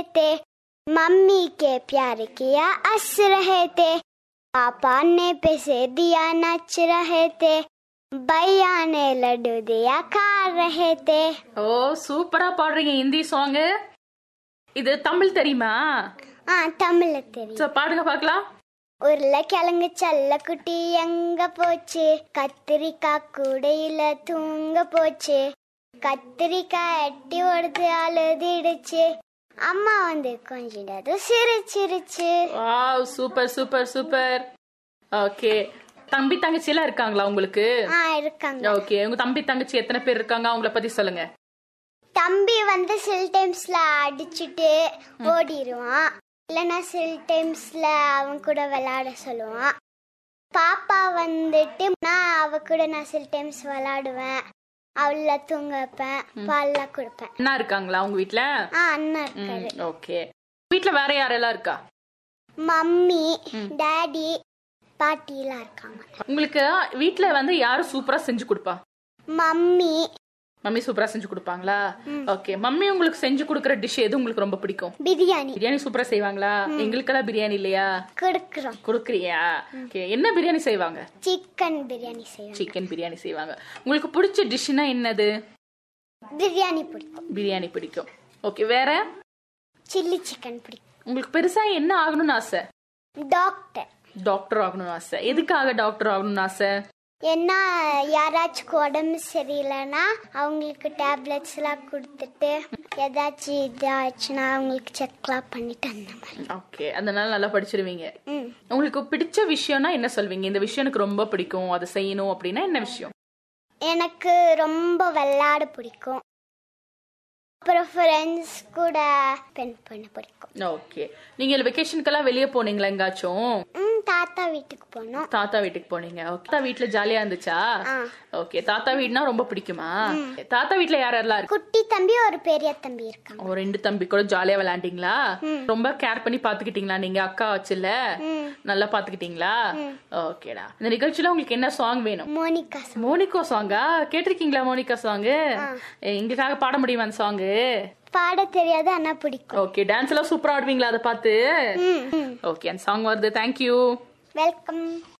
थे मम्मी के प्यार किया हंस रहे थे पापा ने पैसे दिया नच रहे थे भैया ने लड्डू दिया खा रहे थे ஓ சூப்பரா பாடுறீங்க ஹிந்தி சாங் இது தமிழ் தெரியுமா ஆ தமிழ்ல தெரியும் சோ பாடுங்க பார்க்கலாம் உருளைக்கிழங்கு செல்லக்குட்டி எங்க போச்சு கத்திரிக்காய் கூடையில தூங்க போச்சு கத்திரிக்காய் எட்டி ஒடுத்து அழுதிடுச்சு அம்மா வந்து கொஞ்ச நேரம் சிரிச்சிருச்சு wow super super super okay தம்பி தங்கச்சி எல்லாம் இருக்காங்களா உங்களுக்கு ஆ இருக்காங்க ஓகே உங்க தம்பி தங்கச்சி எத்தனை பேர் இருக்காங்க அவங்கள பத்தி சொல்லுங்க தம்பி வந்து சில டைம்ஸ்ல அடிச்சுட்டு ஓடிடுவான் இல்லைன்னா சில டைம்ஸ்ல அவன் கூட விளையாட சொல்லுவான் பாப்பா வந்துட்டு நான் அவ கூட நான் சில டைம்ஸ் விளையாடுவேன் அவள தூங்க வைப்பேன் பால்லாம் கொடுப்பேன் என்ன இருக்காங்களா உங்க வீட்ல ஆ அண்ணா இருக்காரு ஓகே வீட்ல வேற யாரெல்லாம் இருக்கா மம்மி டாடி பாட்டி எல்லாம் இருக்காங்க உங்களுக்கு வீட்ல வந்து யாரு சூப்பரா செஞ்சு கொடுப்பா மம்மி மம்மி சூப்பரா செஞ்சு கொடுப்பாங்களா ஓகே மம்மி உங்களுக்கு செஞ்சு கொடுக்குற டிஷ் எது உங்களுக்கு ரொம்ப பிடிக்கும் பிரியாணி பிரியாணி சூப்பரா செய்வாங்களா எங்களுக்கெல்லாம் பிரியாணி இல்லையா கொடுக்குறோம் கொடுக்குறியா ஓகே என்ன பிரியாணி செய்வாங்க சிக்கன் பிரியாணி செய்வோம் சிக்கன் பிரியாணி செய்வாங்க உங்களுக்கு பிடிச்ச டிஷ்னா என்னது பிரியாணி பிடிக்கும் பிரியாணி பிடிக்கும் ஓகே வேற சில்லி சிக்கன் பிடிக்கும் உங்களுக்கு பெருசா என்ன ஆகணும்னு ஆசை டாக்டர் டாக்டர் ஆகணும்னு ஆசை எதுக்காக டாக்டர் ஆகணும்னு ஆசை ஏன்னா யாராச்சும் உடம்பு சரியில்லைன்னா அவங்களுக்கு டேப்லெட்ஸ் எல்லாம் கொடுத்துட்டு ஏதாச்சும் இதாச்சுன்னா அவங்களுக்கு செக்லாம் பண்ணிட்டு அந்த மாதிரி ஓகே அதனால நல்லா படிச்சிருவீங்க ம் உங்களுக்கு பிடிச்ச விஷயம்னா என்ன சொல்வீங்க இந்த விஷயம் எனக்கு ரொம்ப பிடிக்கும் அதை செய்யணும் அப்படின்னா என்ன விஷயம் எனக்கு ரொம்ப விளையாட பிடிக்கும் அப்புறம் ஃப்ரெண்ட்ஸ் கூட ஸ்பெண்ட் பண்ண பிடிக்கும் ஓகே நீங்க வெக்கேஷனுக்கெல்லாம் வெளியே போனீங்களா எங்காச்சும் ம் தாத்தா வீட்டுக்கு போனோம் தாத்தா வீட்டுக்கு போனீங்க ஓகே தாத்தா வீட்ல ஜாலியா இருந்துச்சா ஆ. ஓகே தாத்தா வீடுனா ரொம்ப பிடிக்குமா தாத்தா வீட்ல யார் யாரெல்லாம் இருக்கு குட்டி தம்பி ஒரு பெரிய தம்பி இருக்காங்க ஒரு ரெண்டு தம்பி கூட ஜாலியா விளையாண்டீங்களா ரொம்ப கேர் பண்ணி பாத்துக்கிட்டீங்களா நீங்க அக்கா வச்சுல நல்லா பாத்துக்கிட்டீங்களா ஓகேடா இந்த நிகழ்ச்சியில உங்களுக்கு என்ன சாங் வேணும் மோனிகா song. மோனிகோ சாங்கா கேட்டிருக்கீங்களா மோனிகா சாங் எங்களுக்காக பாட முடியுமா அந்த சாங் பாட தெரியாது ஆனா பிடிக்கும் ஓகே டான்ஸ் எல்லாம் சூப்பரா ஆடுவீங்களா அதை பார்த்து ம் ம் ஓகே அந்த சாங் வருது தேங்க்யூ வெல்கம்